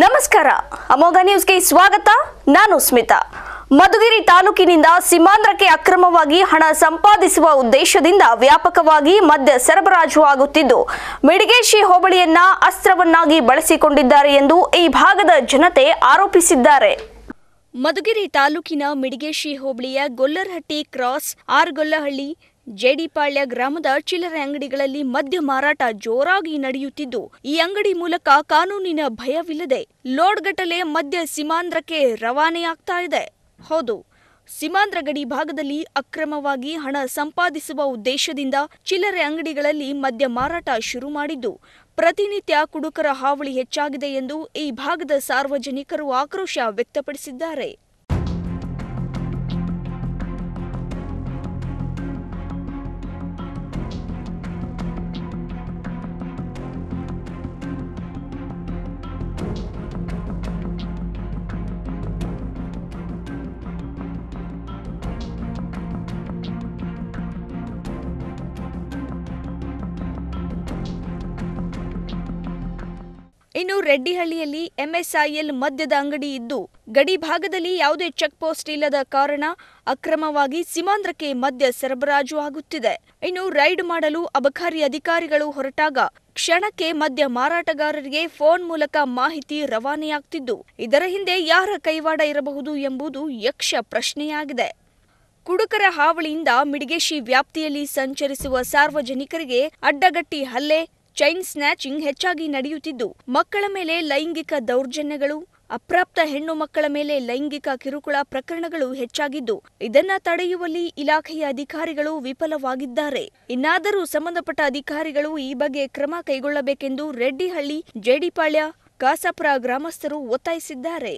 ನಮಸ್ಕಾರ ಅಮೋಘ ನ್ಯೂಸ್ಗೆ ಸ್ವಾಗತ ನಾನು ಸ್ಮಿತಾ ಮಧುಗಿರಿ ತಾಲೂಕಿನಿಂದ ಸೀಮಾಂಧ್ರಕ್ಕೆ ಅಕ್ರಮವಾಗಿ ಹಣ ಸಂಪಾದಿಸುವ ಉದ್ದೇಶದಿಂದ ವ್ಯಾಪಕವಾಗಿ ಮದ್ಯ ಸರಬರಾಜು ಆಗುತ್ತಿದ್ದು ಮಿಡಿಗೇಶಿ ಹೋಬಳಿಯನ್ನ ಅಸ್ತ್ರವನ್ನಾಗಿ ಬಳಸಿಕೊಂಡಿದ್ದಾರೆ ಎಂದು ಈ ಭಾಗದ ಜನತೆ ಆರೋಪಿಸಿದ್ದಾರೆ ಮಧುಗಿರಿ ತಾಲೂಕಿನ ಮಿಡಿಗೇಶಿ ಹೋಬಳಿಯ ಗೊಲ್ಲರಹಟ್ಟಿ ಕ್ರಾಸ್ ಆರ್ಗೊಲ್ಲಹಳ್ಳಿ ಜೇಡಿಪಾಳ್ಯ ಗ್ರಾಮದ ಚಿಲ್ಲರೆ ಅಂಗಡಿಗಳಲ್ಲಿ ಮದ್ಯ ಮಾರಾಟ ಜೋರಾಗಿ ನಡೆಯುತ್ತಿದ್ದು ಈ ಅಂಗಡಿ ಮೂಲಕ ಕಾನೂನಿನ ಭಯವಿಲ್ಲದೆ ಲೋಡ್ಗಟ್ಟಲೆ ಮದ್ಯ ಸೀಮಾಂಧ್ರಕ್ಕೆ ರವಾನೆಯಾಗ್ತಾ ಇದೆ ಹೌದು ಸೀಮಾಂಧ್ರ ಗಡಿ ಭಾಗದಲ್ಲಿ ಅಕ್ರಮವಾಗಿ ಹಣ ಸಂಪಾದಿಸುವ ಉದ್ದೇಶದಿಂದ ಚಿಲ್ಲರೆ ಅಂಗಡಿಗಳಲ್ಲಿ ಮದ್ಯ ಮಾರಾಟ ಶುರು ಮಾಡಿದ್ದು ಪ್ರತಿನಿತ್ಯ ಕುಡುಕರ ಹಾವಳಿ ಹೆಚ್ಚಾಗಿದೆ ಎಂದು ಈ ಭಾಗದ ಸಾರ್ವಜನಿಕರು ಆಕ್ರೋಶ ವ್ಯಕ್ತಪಡಿಸಿದ್ದಾರೆ ಇನ್ನು ರೆಡ್ಡಿಹಳ್ಳಿಯಲ್ಲಿ ಎಂಎಸ್ಐಎಲ್ ಮದ್ಯದ ಅಂಗಡಿ ಇದ್ದು ಗಡಿ ಭಾಗದಲ್ಲಿ ಯಾವುದೇ ಚೆಕ್ ಪೋಸ್ಟ್ ಇಲ್ಲದ ಕಾರಣ ಅಕ್ರಮವಾಗಿ ಸೀಮಾಂಧ್ರಕ್ಕೆ ಮದ್ಯ ಸರಬರಾಜು ಆಗುತ್ತಿದೆ ಇನ್ನು ರೈಡ್ ಮಾಡಲು ಅಬಕಾರಿ ಅಧಿಕಾರಿಗಳು ಹೊರಟಾಗ ಕ್ಷಣಕ್ಕೆ ಮದ್ಯ ಮಾರಾಟಗಾರರಿಗೆ ಫೋನ್ ಮೂಲಕ ಮಾಹಿತಿ ರವಾನೆಯಾಗ್ತಿದ್ದು ಇದರ ಹಿಂದೆ ಯಾರ ಕೈವಾಡ ಇರಬಹುದು ಎಂಬುದು ಯಕ್ಷ ಪ್ರಶ್ನೆಯಾಗಿದೆ ಕುಡುಕರ ಹಾವಳಿಯಿಂದ ಮಿಡಿಗೇಶಿ ವ್ಯಾಪ್ತಿಯಲ್ಲಿ ಸಂಚರಿಸುವ ಸಾರ್ವಜನಿಕರಿಗೆ ಅಡ್ಡಗಟ್ಟಿ ಹಲ್ಲೆ ಚೈನ್ ಸ್ನ್ಯಾಚಿಂಗ್ ಹೆಚ್ಚಾಗಿ ನಡೆಯುತ್ತಿದ್ದು ಮಕ್ಕಳ ಮೇಲೆ ಲೈಂಗಿಕ ದೌರ್ಜನ್ಯಗಳು ಅಪ್ರಾಪ್ತ ಹೆಣ್ಣು ಮಕ್ಕಳ ಮೇಲೆ ಲೈಂಗಿಕ ಕಿರುಕುಳ ಪ್ರಕರಣಗಳು ಹೆಚ್ಚಾಗಿದ್ದು ಇದನ್ನ ತಡೆಯುವಲ್ಲಿ ಇಲಾಖೆಯ ಅಧಿಕಾರಿಗಳು ವಿಫಲವಾಗಿದ್ದಾರೆ ಇನ್ನಾದರೂ ಸಂಬಂಧಪಟ್ಟ ಅಧಿಕಾರಿಗಳು ಈ ಬಗ್ಗೆ ಕ್ರಮ ಕೈಗೊಳ್ಳಬೇಕೆಂದು ರೆಡ್ಡಿಹಳ್ಳಿ ಜೇಡಿಪಾಳ್ಯ ಕಾಸಾಪುರ ಗ್ರಾಮಸ್ಥರು ಒತ್ತಾಯಿಸಿದ್ದಾರೆ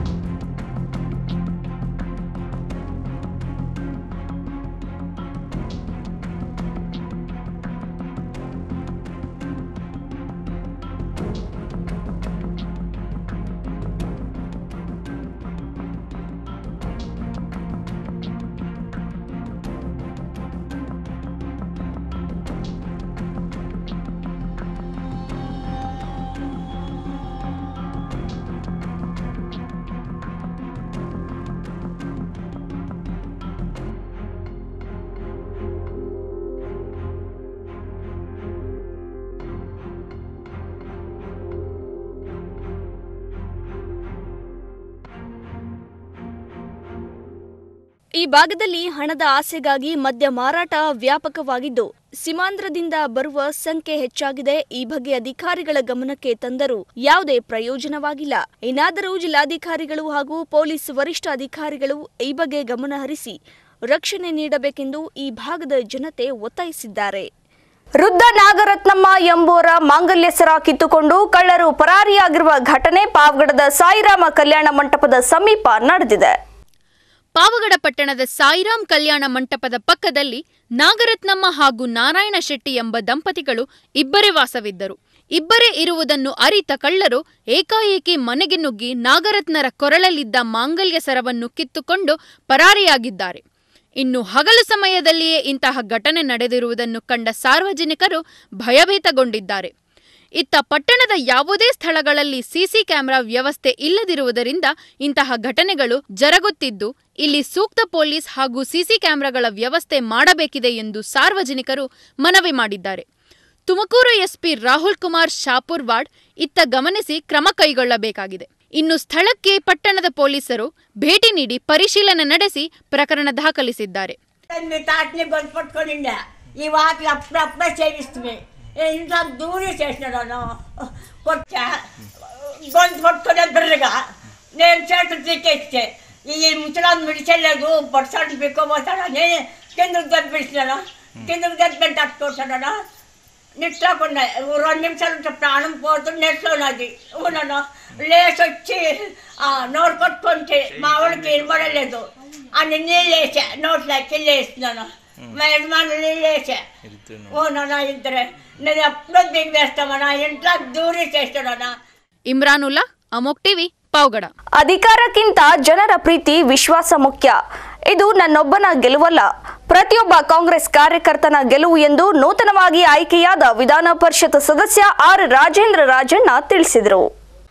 ಈ ಭಾಗದಲ್ಲಿ ಹಣದ ಆಸೆಗಾಗಿ ಮದ್ಯ ಮಾರಾಟ ವ್ಯಾಪಕವಾಗಿದ್ದು ಸೀಮಾಂಧ್ರದಿಂದ ಬರುವ ಸಂಖ್ಯೆ ಹೆಚ್ಚಾಗಿದೆ ಈ ಬಗ್ಗೆ ಅಧಿಕಾರಿಗಳ ಗಮನಕ್ಕೆ ತಂದರೂ ಯಾವುದೇ ಪ್ರಯೋಜನವಾಗಿಲ್ಲ ಇನ್ನಾದರೂ ಜಿಲ್ಲಾಧಿಕಾರಿಗಳು ಹಾಗೂ ಪೊಲೀಸ್ ವರಿಷ್ಠ ಅಧಿಕಾರಿಗಳು ಈ ಬಗ್ಗೆ ಗಮನ ಹರಿಸಿ ರಕ್ಷಣೆ ನೀಡಬೇಕೆಂದು ಈ ಭಾಗದ ಜನತೆ ಒತ್ತಾಯಿಸಿದ್ದಾರೆ ವೃದ್ಧ ನಾಗರತ್ನಮ್ಮ ಎಂಬುವರ ಮಾಂಗಲ್ಯ ಸರ ಕಿತ್ತುಕೊಂಡು ಕಳ್ಳರು ಪರಾರಿಯಾಗಿರುವ ಘಟನೆ ಪಾವಗಡದ ಸಾಯಿರಾಮ ಕಲ್ಯಾಣ ಮಂಟಪದ ಸಮೀಪ ನಡೆದಿದೆ ಪಾವಗಡ ಪಟ್ಟಣದ ಸಾಯಿರಾಮ್ ಕಲ್ಯಾಣ ಮಂಟಪದ ಪಕ್ಕದಲ್ಲಿ ನಾಗರತ್ನಮ್ಮ ಹಾಗೂ ನಾರಾಯಣ ಶೆಟ್ಟಿ ಎಂಬ ದಂಪತಿಗಳು ಇಬ್ಬರೇ ವಾಸವಿದ್ದರು ಇಬ್ಬರೇ ಇರುವುದನ್ನು ಅರಿತ ಕಳ್ಳರು ಏಕಾಏಕಿ ಮನೆಗೆ ನುಗ್ಗಿ ನಾಗರತ್ನರ ಕೊರಳಲ್ಲಿದ್ದ ಮಾಂಗಲ್ಯ ಸರವನ್ನು ಕಿತ್ತುಕೊಂಡು ಪರಾರಿಯಾಗಿದ್ದಾರೆ ಇನ್ನು ಹಗಲು ಸಮಯದಲ್ಲಿಯೇ ಇಂತಹ ಘಟನೆ ನಡೆದಿರುವುದನ್ನು ಕಂಡ ಸಾರ್ವಜನಿಕರು ಭಯಭೀತಗೊಂಡಿದ್ದಾರೆ ಇತ್ತ ಪಟ್ಟಣದ ಯಾವುದೇ ಸ್ಥಳಗಳಲ್ಲಿ ಸಿಸಿ ಕ್ಯಾಮೆರಾ ವ್ಯವಸ್ಥೆ ಇಲ್ಲದಿರುವುದರಿಂದ ಇಂತಹ ಘಟನೆಗಳು ಜರುಗುತ್ತಿದ್ದು ಇಲ್ಲಿ ಸೂಕ್ತ ಪೊಲೀಸ್ ಹಾಗೂ ಸಿಸಿ ಕ್ಯಾಮೆರಾಗಳ ವ್ಯವಸ್ಥೆ ಮಾಡಬೇಕಿದೆ ಎಂದು ಸಾರ್ವಜನಿಕರು ಮನವಿ ಮಾಡಿದ್ದಾರೆ ತುಮಕೂರು ಎಸ್ಪಿ ರಾಹುಲ್ ಕುಮಾರ್ ಶಾಪುರ್ವಾಡ್ ಇತ್ತ ಗಮನಿಸಿ ಕ್ರಮ ಕೈಗೊಳ್ಳಬೇಕಾಗಿದೆ ಇನ್ನು ಸ್ಥಳಕ್ಕೆ ಪಟ್ಟಣದ ಪೊಲೀಸರು ಭೇಟಿ ನೀಡಿ ಪರಿಶೀಲನೆ ನಡೆಸಿ ಪ್ರಕರಣ ದಾಖಲಿಸಿದ್ದಾರೆ మీ తాటిని గొంతు పట్టుకోనిండా ఈ వాటికి అప్పుడప్పుడే చేయిస్తుంది ఇంట్లో దూరి చేసినాను కొట్టా గొంతు పట్టుకునే బిర్రగా నేను చేతులు తీకేస్తే ఈ ముసలాన్ని విడిచెళ్ళలేదు బొట్సాట్లు పిక్కోబోతాడని కిందకు దెబ్బిస్తున్నాను కిందకు దెబ్బని తట్టుకుంటాను నిట్లాకుండా రెండు నిమిషాలు ఉంటే ప్రాణం పోతుంది నెట్లోనది ఉన్నాను లేచి వచ్చి ఆ, నోరు కొట్టుకుంటే మా వాడికి వినబడలేదు అని నీళ్ళు వేసా నోట్లోకి వేస్తున్నాను మా యజమాని నీళ్ళు వేసా ఓనన్నా ఇద్దరే నేను ఎప్పుడో దిగి వేస్తామన్నా ఇంట్లో దూరి చేస్తాడన్నా ಇಮ್ರಾನುಲ್ಲಾ ಅಮೋಕ್ ಟಿವಿ ಪಾವಗಡ ಅಧಿಕಾರಕ್ಕಿಂತ ಜನರ ಪ್ರೀತಿ ವಿಶ್ವಾಸ ಮುಖ್ಯ ಇದು ನನ್ನೊಬ್ಬನ ಗೆಲುವಲ್ಲ ಪ್ರತಿಯೊಬ್ಬ ಕಾಂಗ್ರೆಸ್ ಕಾರ್ಯಕರ್ತನ ಗೆಲುವು ಎಂದು ನೂತನವಾಗಿ ಆಯ್ಕೆಯಾದ ವಿಧಾನ ಪರಿಷತ್ ಸದಸ್ಯ ಆರ್ ರಾಜೇಂದ್ರ ರಾಜಣ್ಣ ತಿಳಿಸಿದರು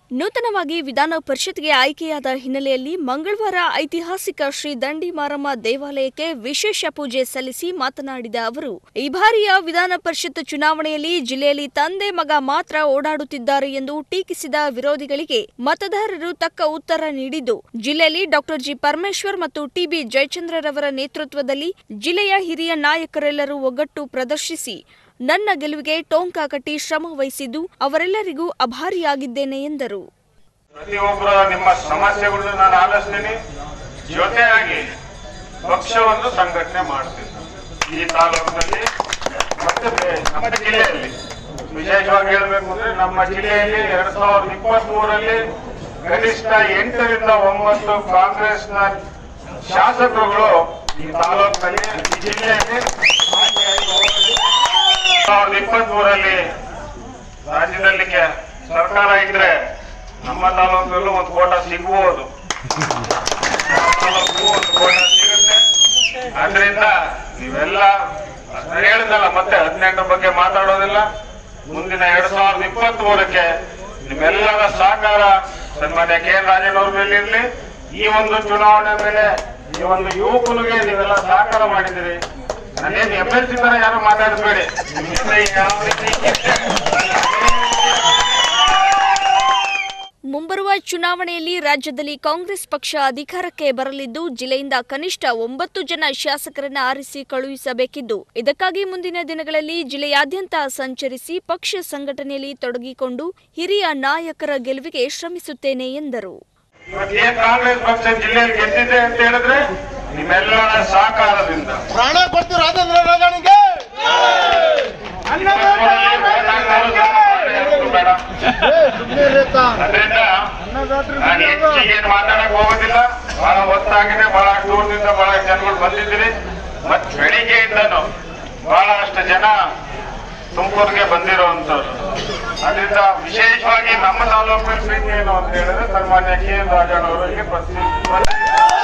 ನೂತನವಾಗಿ ವಿಧಾನ ಪರಿಷತ್ಗೆ ಆಯ್ಕೆಯಾದ ಹಿನ್ನೆಲೆಯಲ್ಲಿ ಮಂಗಳವಾರ ಐತಿಹಾಸಿಕ ಶ್ರೀ ದಂಡಿ ಮಾರಮ್ಮ ದೇವಾಲಯಕ್ಕೆ ವಿಶೇಷ ಪೂಜೆ ಸಲ್ಲಿಸಿ ಮಾತನಾಡಿದ ಅವರು ಈ ಬಾರಿಯ ವಿಧಾನ ಪರಿಷತ್ ಚುನಾವಣೆಯಲ್ಲಿ ಜಿಲ್ಲೆಯಲ್ಲಿ ತಂದೆ ಮಗ ಮಾತ್ರ ಓಡಾಡುತ್ತಿದ್ದಾರೆ ಎಂದು ಟೀಕಿಸಿದ ವಿರೋಧಿಗಳಿಗೆ ಮತದಾರರು ತಕ್ಕ ಉತ್ತರ ನೀಡಿದ್ದು ಜಿಲ್ಲೆಯಲ್ಲಿ ಡಾಕ್ಟರ್ ಜಿ ಪರಮೇಶ್ವರ್ ಮತ್ತು ಟಿಬಿ ಜಯಚಂದ್ರರವರ ನೇತೃತ್ವದಲ್ಲಿ ಜಿಲ್ಲೆಯ ಹಿರಿಯ ನಾಯಕರೆಲ್ಲರೂ ಒಗ್ಗಟ್ಟು ಪ್ರದರ್ಶಿಸಿ ನನ್ನ ಗೆಲುವಿಗೆ ಟೋಂಕ ಕಟ್ಟಿ ಶ್ರಮ ವಹಿಸಿದ್ದು ಅವರೆಲ್ಲರಿಗೂ ಅಭಾರಿಯಾಗಿದ್ದೇನೆ ಎಂದರು ಪ್ರತಿಯೊಬ್ಬರ ನಿಮ್ಮ ಸಮಸ್ಯೆಗಳನ್ನ ನಾನು ಆಲಿಸ್ತೀನಿ ಜೊತೆಯಾಗಿ ಪಕ್ಷವನ್ನು ಸಂಘಟನೆ ಮಾಡ್ತೀನಿ ಈ ತಾಲೂಕಿನಲ್ಲಿ ಮತ್ತೆ ಬೇ- ನಮ್ಮ ಜಿಲ್ಲೆಯಲ್ಲಿ ವಿಶೇಷವಾಗಿ ಹೇಳ್ಬೇಕು ಅಂದ್ರೆ ನಮ್ಮ ಜಿಲ್ಲೆಯಲ್ಲಿ ಎರಡ್ ಸಾವಿರದ ಇಪ್ಪತ್ತ್ ಮೂರರಲ್ಲಿ ಕನಿಷ್ಠ ಎಂಟರಿಂದ ಒಂಬತ್ತು ಕಾಂಗ್ರೆಸ್ನ ಶಾಸಕರುಗಳು ಈ ತಾಲೂಕಿನಲ್ಲಿ ಈ ಜಿಲ್ಲೆಯಲ್ಲಿ ಆಯ್ಕೆಯಾಗಿ ಹೋಗಿದ್ದಾರೆ. ಸಾವಿರದ ಇಪ್ಪತ್ತ್ ಮೂರಲ್ಲಿ ರಾಜ್ಯದಲ್ಲಿ ಕೆ- ಸರ್ಕಾರ ಇದ್ರೆ ನಮ್ಮ ತಾಲೂಕಲ್ಲೂ ಒಂದು ಕೋಟ ಸಿಗ್ಬೋದು ನಮ್ಮ ತಾಲೂಕು ಒಂದು ಕೋಟ ಸಿಗುತ್ತೆ ಆದ್ರಿಂದ ನೀವೆಲ್ಲ ಅದ್ ಹೇಳಿದಲ್ಲ ಮತ್ತೆ ಹದಿನೆಂಟರ ಬಗ್ಗೆ ಮಾತಾಡೋದಿಲ್ಲ ಮುಂದಿನ ಎರಡ್ ಸಾವಿರದ ಇಪ್ಪತ್ತ್ ಮೂರಕ್ಕೆ ನಿಮ್ಮೆಲ್ಲರ ಸಹಕಾರ ಸನ್ಮಾನ್ಯ ಕೆ ಎನ್ ರಾಜಣ್ಣವ್ರ ಮೇಲೆ ಇರ್ಲಿ ಈ ಒಂದು ಚುನಾವಣೆ ಮೇಲೆ ಈ ಒಂದು ಯುವಕನಿಗೆ ನೀವೆಲ್ಲ ಸಹಕಾರ ಮಾಡಿದಿರಿ ನಾನೇನು ಎಂ ಎಲ್ ಸಿ ತರ ಯಾರು ಮಾತಾಡಬೇಡಿ ನಿಮ್ಮಿಂದ ಯಾವ ರೀತಿ ಮುಂಬರುವ ಚುನಾವಣೆಯಲ್ಲಿ ರಾಜ್ಯದಲ್ಲಿ ಕಾಂಗ್ರೆಸ್ ಪಕ್ಷ ಅಧಿಕಾರಕ್ಕೆ ಬರಲಿದ್ದು ಜಿಲ್ಲೆಯಿಂದ ಕನಿಷ್ಠ ಒಂಬತ್ತು ಜನ ಶಾಸಕರನ್ನ ಆರಿಸಿ ಕಳುಹಿಸಬೇಕಿದ್ದು ಇದಕ್ಕಾಗಿ ಮುಂದಿನ ದಿನಗಳಲ್ಲಿ ಜಿಲ್ಲೆಯಾದ್ಯಂತ ಸಂಚರಿಸಿ ಪಕ್ಷ ಸಂಘಟನೆಯಲ್ಲಿ ತೊಡಗಿಕೊಂಡು ಹಿರಿಯ ನಾಯಕರ ಗೆಲುವಿಗೆ ಶ್ರಮಿಸುತ್ತೇನೆ ಎಂದರು ಇವತ್ತೇನ್ ಕಾಂಗ್ರೆಸ್ ಪಕ್ಷ ಜಿಲ್ಲೆಯಲ್ಲಿ ಗೆದ್ದಿದೆ ಅಂತ ಹೇಳಿದ್ರೆ ನಿಮ್ಮೆಲ್ಲರ ಸಹಕಾರದಿಂದ ಪ್ರಾಣ ಕೊಡ್ತೀವಿ ರಾಜೇಂದ್ರ ರಾಜಾಣಿಗೆ ಇಪ್ಪತ್ಮೂರರಲ್ಲಿ vote ಹಾಕೋರು ಜನ ಯಾರು ಬೇಡ ಅದರಿಂದ ನಾನು ಹೆಚ್ಚಿಗೆ ಏನು ಮಾತಾಡಕ್ ಹೋಗೋದಿಲ್ಲ ಬಹಳ ಹೊತ್ತಾಗಿದೆ ಬಹಳ ದೂರದಿಂದ ಬಹಳ ಜನಗಳು ಬಂದಿದ್ದೀರಿ ಮತ್ ಬೆಳಿಗ್ಗೆಯಿಂದನು ಬಹಳಷ್ಟು ಜನ ತುಮಕೂರಿಗೆ ಬಂದಿರುವಂತವ್ರು ಅದರಿಂದ ವಿಶೇಷವಾಗಿ ನಮ್ಮ ತಾಲೂಕಿನ ಪ್ರೀತಿ ಏನು ಅಂತ ಹೇಳಿದ್ರೆ ಸನ್ಮಾನ್ಯ ಕೆ ಎನ್ ರಾಜಣ್ಣವರಿಗೆ ಪ್ರತಿ ಪ್ರತಿ-